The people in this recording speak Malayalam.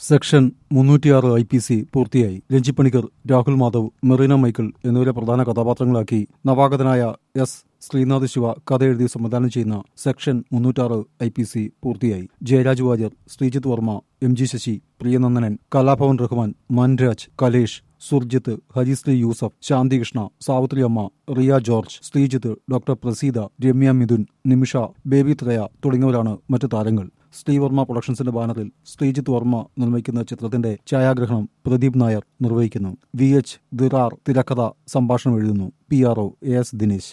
സെക്ഷൻ മുന്നൂറ്റിയാറ് ഐ പി സി പൂർത്തിയായി രഞ്ജി പണിക്കർ രാഹുൽ മാധവ് മെറീന മൈക്കിൾ എന്നിവരെ പ്രധാന കഥാപാത്രങ്ങളാക്കി നവാഗതനായ എസ് ശ്രീനാഥ് ശിവ കഥ എഴുതി സംവിധാനം ചെയ്യുന്ന സെക്ഷൻ മുന്നൂറ്റാറ് ഐ പി സി പൂർത്തിയായി Jayaraj Warrier Sreejith Varma M G Sasi Priyanandanan Kalabhavan Rahman Manraj Kalesh Surjith Harisree Yusuf Shanthikrishna Savithri Amma Riya George Sreejith doctor Praseetha Ramya Midhun Nimisha baby Thraya തുടങ്ങിയവരാണ് മറ്റു താരങ്ങൾ ശ്രീവർമ്മ പ്രൊഡക്ഷൻസിന്റെ ബാനറിൽ ശ്രീജിത്ത് വർമ്മ നിർമ്മിക്കുന്ന ചിത്രത്തിന്റെ ഛായാഗ്രഹണം പ്രദീപ് നായർ നിർവഹിക്കുന്നു വി എച്ച് ദിറാർ തിരക്കഥ സംഭാഷണം എഴുതുന്നു P R O A S Dinesh